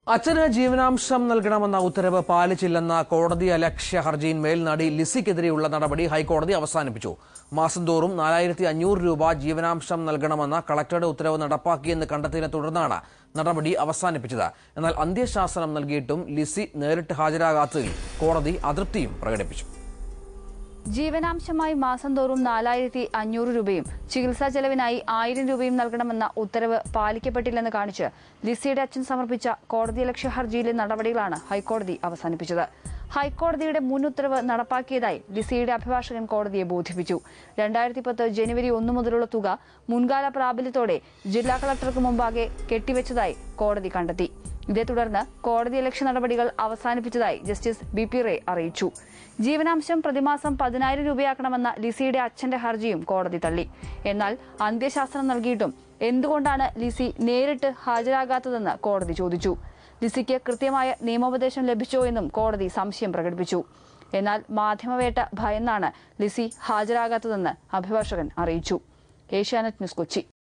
അച്ഛന് ജീവനാംശം നൽകണമെന്ന ഉത്തരവ് പാലിച്ചില്ലെന്ന കോടതി അലക്ഷ്യ ഹർജിയിന്മേൽ നടി ലിസിക്കെതിരെയുള്ള നടപടി ഹൈക്കോടതി അവസാനിപ്പിച്ചു മാസം തോറും നാലായിരത്തി അഞ്ഞൂറ് രൂപ ജീവനാംശം നൽകണമെന്ന കളക്ടറുടെ ഉത്തരവ് നടപ്പാക്കിയെന്ന് കണ്ടെത്തിയതിനെ തുടർന്നാണ് നടപടി അവസാനിപ്പിച്ചത് എന്നാൽ അന്ത്യശാസനം നൽകിയിട്ടും ലിസി നേരിട്ട് ഹാജരാകാത്തതിൽ കോടതി അതൃപ്തിയും പ്രകടിപ്പിച്ചു ജീവനാംശമായി മാസം തോറും നാലായിരത്തി അഞ്ഞൂറ് രൂപയും ചികിത്സാ ചെലവിനായി ആയിരം രൂപയും നൽകണമെന്ന ഉത്തരവ് പാലിക്കപ്പെട്ടില്ലെന്ന് കാണിച്ച് ലിസിയുടെ അച്ഛൻ സമർപ്പിച്ച കോടതിയലക്ഷ്യ ഹർജിയിലെ നടപടികളാണ് ഹൈക്കോടതി അവസാനിപ്പിച്ചത് ഹൈക്കോടതിയുടെ മുൻ ഉത്തരവ് നടപ്പാക്കിയതായി ലിസിയുടെ അഭിഭാഷകൻ കോടതിയെ ബോധിപ്പിച്ചു രണ്ടായിരത്തി പത്ത് ജനുവരി ഒന്നു മുതലുള്ള തുക മുൻകാല പ്രാബല്യത്തോടെ ജില്ലാ കളക്ടർക്ക് മുമ്പാകെ കെട്ടിവെച്ചതായി കോടതി കണ്ടെത്തി ഇതേ തുടർന്ന് കോടതി ലക്ഷ്യ നടപടികൾ അവസാനിപ്പിച്ചതായി ജസ്റ്റിസ് ബി പി റേ അറിയിച്ചു ജീവനാംശം പ്രതിമാസം പതിനായിരം രൂപയാക്കണമെന്ന ലിസിയുടെ അച്ഛന്റെ ഹർജിയും കോടതി തള്ളി എന്നാൽ അന്ത്യശാസനം നൽകിയിട്ടും എന്തുകൊണ്ടാണ് ലിസി നേരിട്ട് ഹാജരാകാത്തതെന്ന് കോടതി ചോദിച്ചു ലിസിക്ക് കൃത്യമായ നിയമോപദേശം ലഭിച്ചോ എന്നും കോടതി സംശയം പ്രകടിപ്പിച്ചു എന്നാൽ മാധ്യമവേട്ട ഭയന്നാണ് ലിസി ഹാജരാകാത്തതെന്ന് അഭിഭാഷകൻ അറിയിച്ചു ഏഷ്യാനെറ്റ് ന്യൂസ് കൊച്ചി